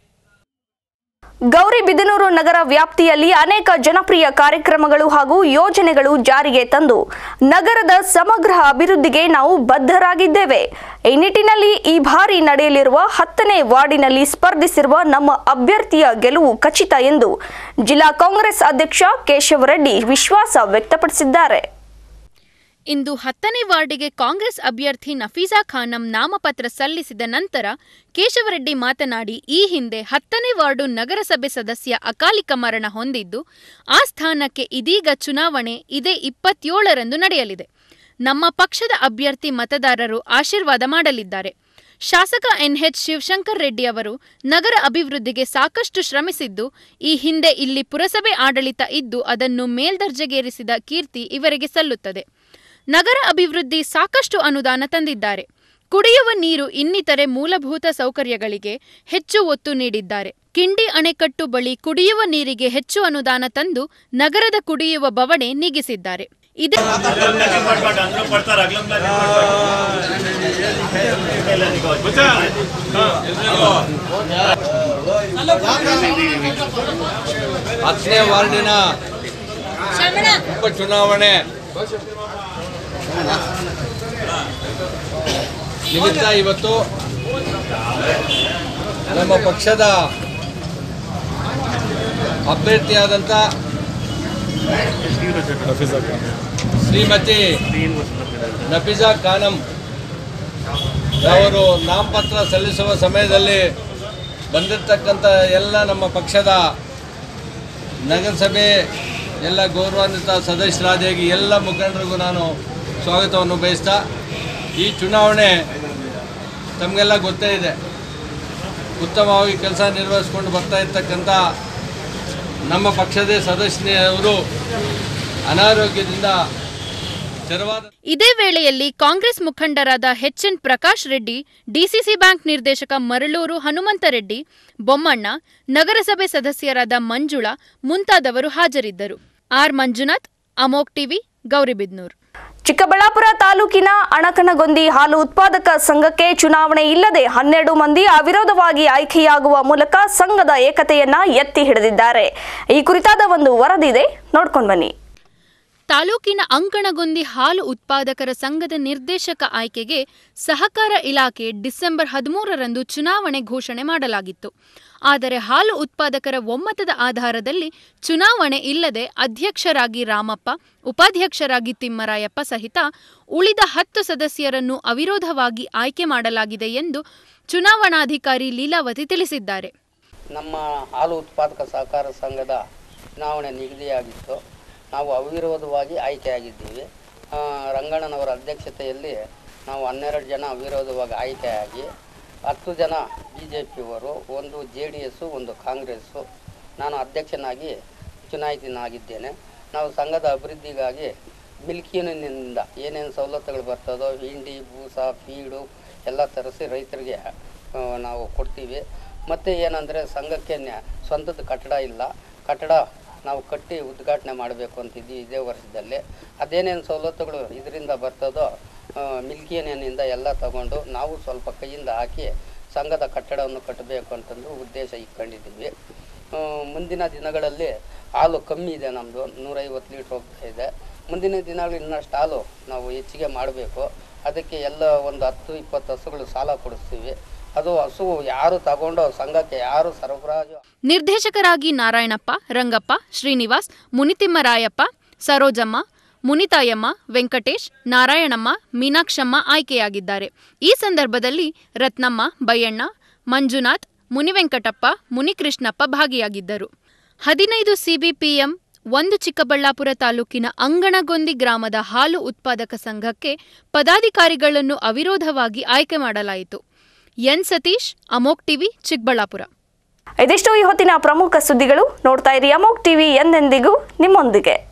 ಗೌರಿಬಿದನೂರು ನಗರ ವ್ಯಾಪ್ತಿಯಲ್ಲಿ ಅನೇಕ ಜನಪ್ರಿಯ ಕಾರ್ಯಕ್ರಮಗಳು ಹಾಗೂ ಯೋಜನೆಗಳು ಜಾರಿಗೆ ತಂದು ನಗರದ ಸಮಗ್ರ ಅಭಿವೃದ್ಧಿಗೆ ನಾವು ಬದ್ಧರಾಗಿದ್ದೇವೆ ಈ ನಿಟ್ಟಿನಲ್ಲಿ ಈ ಬಾರಿ ನಡೆಯಲಿರುವ ಹತ್ತನೇ ವಾರ್ಡಿನಲ್ಲಿ ಸ್ಪರ್ಧಿಸಿರುವ ನಮ್ಮ ಅಭ್ಯರ್ಥಿಯ ಗೆಲುವು ಖಚಿತ ಎಂದು ಜಿಲ್ಲಾ ಕಾಂಗ್ರೆಸ್ ಅಧ್ಯಕ್ಷ ಕೇಶವ ರೆಡ್ಡಿ ವಿಶ್ವಾಸ ವ್ಯಕ್ತಪಡಿಸಿದ್ದಾರೆ ಇಂದು ಹತ್ತನೇ ವಾರ್ಡಿಗೆ ಕಾಂಗ್ರೆಸ್ ಅಭ್ಯರ್ಥಿ ನಫೀಸಾ ಖಾನಂ ನಾಮಪತ್ರ ಸಲ್ಲಿಸಿದ ನಂತರ ಕೇಶವರೆಡ್ಡಿ ಮಾತನಾಡಿ ಈ ಹಿಂದೆ ಹತ್ತನೇ ವಾರ್ಡು ನಗರಸಭೆ ಸದಸ್ಯ ಅಕಾಲಿಕ ಮರಣ ಹೊಂದಿದ್ದು ಆ ಸ್ಥಾನಕ್ಕೆ ಇದೀಗ ಚುನಾವಣೆ ಇದೇ ಇಪ್ಪತ್ತೇಳರಂದು ನಡೆಯಲಿದೆ ನಮ್ಮ ಪಕ್ಷದ ಅಭ್ಯರ್ಥಿ ಮತದಾರರು ಆಶೀರ್ವಾದ ಮಾಡಲಿದ್ದಾರೆ ಶಾಸಕ ಎನ್ಎಚ್ ಶಿವಶಂಕರ್ ರೆಡ್ಡಿ ಅವರು ನಗರ ಅಭಿವೃದ್ಧಿಗೆ ಸಾಕಷ್ಟು ಶ್ರಮಿಸಿದ್ದು ಈ ಹಿಂದೆ ಇಲ್ಲಿ ಪುರಸಭೆ ಆಡಳಿತ ಇದ್ದು ಅದನ್ನು ಮೇಲ್ದರ್ಜೆಗೇರಿಸಿದ ಕೀರ್ತಿ ಇವರಿಗೆ ಸಲ್ಲುತ್ತದೆ ನಗರ ಅಭಿವೃದ್ಧಿ ಸಾಕಷ್ಟು ಅನುದಾನ ತಂದಿದ್ದಾರೆ ಕುಡಿಯುವ ನೀರು ಇನ್ನಿತರೆ ಮೂಲಭೂತ ಸೌಕರ್ಯಗಳಿಗೆ ಹೆಚ್ಚು ಒತ್ತು ನೀಡಿದ್ದಾರೆ ಕಿಂಡಿ ಅಣೆಕಟ್ಟು ಬಳಿ ಕುಡಿಯುವ ನೀರಿಗೆ ಹೆಚ್ಚು ಅನುದಾನ ತಂದು ನಗರದ ಕುಡಿಯುವ ಬವಣೆ ನೀಗಿಸಿದ್ದಾರೆ ಇದೇ ಹತ್ತನೇ ವಾರ್ಡಿನ ಉಪಚುನಾವಣೆ ನಿಮಿತ್ತ ಇವತ್ತು ನಮ್ಮ ಪಕ್ಷದ ಅಭ್ಯರ್ಥಿಯಾದಂಥ ಶ್ರೀಮತಿ ನಫೀಜಾ ಖಾನಂ ಅವರು ನಾಮಪತ್ರ ಸಲ್ಲಿಸುವ ಸಮಯದಲ್ಲಿ ಬಂದಿರತಕ್ಕಂಥ ಎಲ್ಲ ನಮ್ಮ ಪಕ್ಷದ ನಗರಸಭೆ ಎಲ್ಲ ಗೌರವಾನ್ವಿತ ಸದಸ್ಯರಾದಾಗಿ ಎಲ್ಲ ಮುಖಂಡರಿಗೂ ನಾನು ಸ್ವಾಗತವನ್ನು ಬಯಸ್ತಾ ಈ ಚುನಾವಣೆ ತಮಗೆಲ್ಲ ಗೊತ್ತೇ ಇದೆ ಉತ್ತಮವಾಗಿ ಕೆಲಸ ನಿರ್ವಹಿಸ್ಕೊಂಡು ಬರ್ತಾ ಇರ್ತಕ್ಕಂಥ ನಮ್ಮ ಪಕ್ಷದ ಸದಸ್ಯರು ಅನಾರೋಗ್ಯದಿಂದ ತೆರವಾದ ಇದೇ ವೇಳೆಯಲ್ಲಿ ಕಾಂಗ್ರೆಸ್ ಮುಖಂಡರಾದ N Prakash Reddy DCC bank ನಿರ್ದೇಶಕ ಮರಳೂರು ಹನುಮಂತರೆಡ್ಡಿ ಬೊಮ್ಮಣ್ಣ ನಗರಸಭೆ ಸದಸ್ಯರಾದ ಮಂಜುಳಾ ಮುಂತಾದವರು ಹಾಜರಿದ್ದರು ಆರ್ ಮಂಜುನಾಥ್ ಅಮೋಕ್ ಟಿವಿ ಗೌರಿಬಿದ್ನೂರ್ ಚಿಕ್ಕಬಳ್ಳಾಪುರ ತಾಲೂಕಿನ ಅಣಕನಗೊಂದಿ ಹಾಲು ಉತ್ಪಾದಕ ಸಂಘಕ್ಕೆ ಚುನಾವಣೆ ಇಲ್ಲದೆ ಹನ್ನೆರಡು ಮಂದಿ ಅವಿರೋಧವಾಗಿ ಆಯ್ಕೆಯಾಗುವ ಮೂಲಕ ಸಂಘದ ಏಕತೆಯನ್ನ ಎತ್ತಿ ಹಿಡಿದಿದ್ದಾರೆ ಈ ಕುರಿತಾದ ಒಂದು ವರದಿದೆ ನೋಡ್ಕೊಂಡು ಬನ್ನಿ ತಾಲೂಕಿನ ಅಂಕಣಗೊಂದಿ ಹಾಲು ಉತ್ಪಾದಕರ ಸಂಘದ ನಿರ್ದೇಶಕ ಆಯ್ಕೆಗೆ ಸಹಕಾರ ಇಲಾಖೆ ಡಿಸೆಂಬರ್ ಹದಿಮೂರರಂದು ಚುನಾವಣೆ ಘೋಷಣೆ ಮಾಡಲಾಗಿತ್ತು ಆದರೆ ಹಾಲು ಉತ್ಪಾದಕರ ಒಮ್ಮತದ ಆಧಾರದಲ್ಲಿ ಚುನಾವಣೆ ಇಲ್ಲದೆ ಅಧ್ಯಕ್ಷರಾಗಿ ರಾಮಪ್ಪ ಉಪಾಧ್ಯಕ್ಷರಾಗಿ ತಿಮ್ಮರಾಯಪ್ಪ ಸಹಿತ ಉಳಿದ ಹತ್ತು ಸದಸ್ಯರನ್ನು ಅವಿರೋಧವಾಗಿ ಆಯ್ಕೆ ಮಾಡಲಾಗಿದೆ ಎಂದು ಚುನಾವಣಾಧಿಕಾರಿ ಲೀಲಾವತಿ ತಿಳಿಸಿದ್ದಾರೆ ನಮ್ಮ ಹಾಲು ಉತ್ಪಾದಕ ಸಹಕಾರ ಸಂಘದ ಚುನಾವಣೆ ನಿಗದಿಯಾಗಿತ್ತು ನಾವು ಅವಿರೋಧವಾಗಿ ಆಯ್ಕೆಯಾಗಿದ್ದೀವಿ ಆ, ರಂಗಣ್ಣನವರ ಅಧ್ಯಕ್ಷತೆಯಲ್ಲಿ ನಾವು ಹನ್ನೆರಡು ಜನ ಅವಿರೋಧವಾಗಿ ಆಯ್ಕೆಯಾಗಿ ಹತ್ತು ಜನ ಬಿ ಜೆ ಪಿಯವರು ಒಂದು ಜೆ ಡಿ ಎಸ್ಸು ಒಂದು ಕಾಂಗ್ರೆಸ್ಸು ನಾನು ಅಧ್ಯಕ್ಷನಾಗಿ ಚುನಾಯಿತನಾಗಿದ್ದೇನೆ ನಾವು ಸಂಘದ ಅಭಿವೃದ್ಧಿಗಾಗಿ ಮಿಲ್ಕ್ ಯೂನಿಯನ್ನಿಂದ ಏನೇನು ಸವಲತ್ತುಗಳು ಬರ್ತದೋ ಹಿಂಡಿ ಬೂಸ ಫೀಡು ಎಲ್ಲ ತರಿಸಿ ರೈತರಿಗೆ ಆ, ನಾವು ಕೊಡ್ತೀವಿ ಮತ್ತು ಏನಂದರೆ ಸಂಘಕ್ಕೆ ನ್ಯಾ- ಸ್ವಂತದ ಕಟ್ಟಡ ಇಲ್ಲ ಕಟ್ಟಡ ನಾವು ಕಟ್ಟಿ ಉದ್ಘಾಟನೆ ಮಾಡಬೇಕು ಅಂತಿದ್ವಿ ಇದೇ ವರ್ಷದಲ್ಲಿ ಅದೇನೇನು ಸವಲತ್ತುಗಳು ಇದರಿಂದ ಬರ್ತದೋ ಮಿಲ್ಕ್ ಯೂನಿಯನ್ನಿಂದ ಎಲ್ಲ ತಗೊಂಡು ನಾವು ಸ್ವಲ್ಪ ಕೈಯಿಂದ ಹಾಕಿ ಸಂಘದ ಕಟ್ಟಡವನ್ನು ಕಟ್ಟಬೇಕು ಅಂತಂದು ಉದ್ದೇಶ ಇಟ್ಕೊಂಡಿದ್ದೀವಿ ಆ, ಮುಂದಿನ ದಿನಗಳಲ್ಲಿ ಹಾಲು ಕಮ್ಮಿ ಇದೆ ನಮ್ಮದು ನೂರೈವತ್ತು ಲೀಟ್ರ್ ಹೋಗ್ತಾ ಇದೆ ಮುಂದಿನ ದಿನಗಳು ಇನ್ನಷ್ಟು ಹಾಲು ನಾವು ಹೆಚ್ಚಿಗೆ ಮಾಡಬೇಕು ಅದಕ್ಕೆ ಎಲ್ಲ ಒಂದು ಹತ್ತು ಇಪ್ಪತ್ತು ಹಸುಗಳು ಸಾಲ ಕೊಡಿಸ್ತೀವಿ ಅದು ಹಸು ಯಾರು ತಗೊಂಡು ಸಂಘಕ್ಕೆ ಯಾರು ಸರಬರಾಜು ನಿರ್ದೇಶಕರಾಗಿ ನಾರಾಯಣಪ್ಪ ರಂಗಪ್ಪ ಶ್ರೀನಿವಾಸ್ ಮುನಿತಿಮ್ಮರಾಯಪ್ಪ ಸರೋಜಮ್ಮ ಮುನಿತಾಯಮ್ಮ ವೆಂಕಟೇಶ್ ನಾರಾಯಣಮ್ಮ ಮೀನಾಕ್ಷಮ್ಮ ಆಯ್ಕೆಯಾಗಿದ್ದಾರೆ ಈ ಸಂದರ್ಭದಲ್ಲಿ ರತ್ನಮ್ಮ ಬಯ್ಯಣ್ಣ ಮಂಜುನಾಥ್ ಮುನಿವೆಂಕಟಪ್ಪ ಮುನಿಕೃಷ್ಣಪ್ಪ ಭಾಗಿಯಾಗಿದ್ದರು ಹದಿನೈದು ಸಿಬಿಪಿಎಂ ಒಂದು ಚಿಕ್ಕಬಳ್ಳಾಪುರ ತಾಲೂಕಿನ ಅಂಗಣಗೊಂದಿ ಗ್ರಾಮದ ಹಾಲು ಉತ್ಪಾದಕ ಸಂಘಕ್ಕೆ ಪದಾಧಿಕಾರಿಗಳನ್ನು ಅವಿರೋಧವಾಗಿ ಆಯ್ಕೆ ಮಾಡಲಾಯಿತು ಎನ್ ಸತೀಶ್ ಅಮೋಕ್ ಟಿವಿ ಚಿಕ್ಕಬಳ್ಳಾಪುರ ಇದಿಷ್ಟು ಈ ಹೊತ್ತಿನ ಪ್ರಮುಖ ಸುದ್ದಿಗಳು ನೋಡ್ತಾ ಇರಿ ಅಮೋಕ್ ಟಿವಿ ಎಂದೆಂದಿಗೂ ನಿಮ್ಮೊಂದಿಗೆ